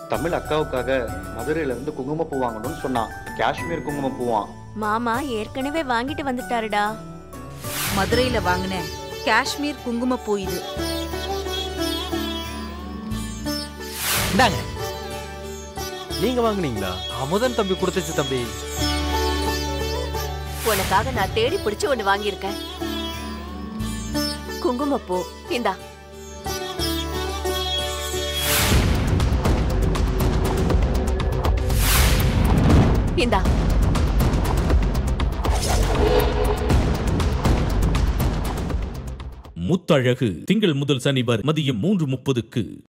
தமிழ் அக்காவுக்காக மதுரையில இருந்து குங்குமப்பூ வாங்கணும்னு சொன்னான் காஷ்மீர் குங்குமப்பூவான் மாமா ஏற்கனவே வாங்கிட்டு வந்துட்டாருடா மதுரையில வாங்கின காஷ்மீர் குங்குமப்பூ இது இந்தாங்க நீங்க வாங்குனீங்களா அமுதன் தம்பி கொடுத்துச்சு தம்பி உனக்காக நான் தேடி பிடிச்சு ஒண்ணு வாங்கியிருக்கேன் குங்குமப்பூ இந்தா இந்தா முத்தழகு திங்கள் முதல் சனி வரை மதியம் மூன்று முப்பதுக்கு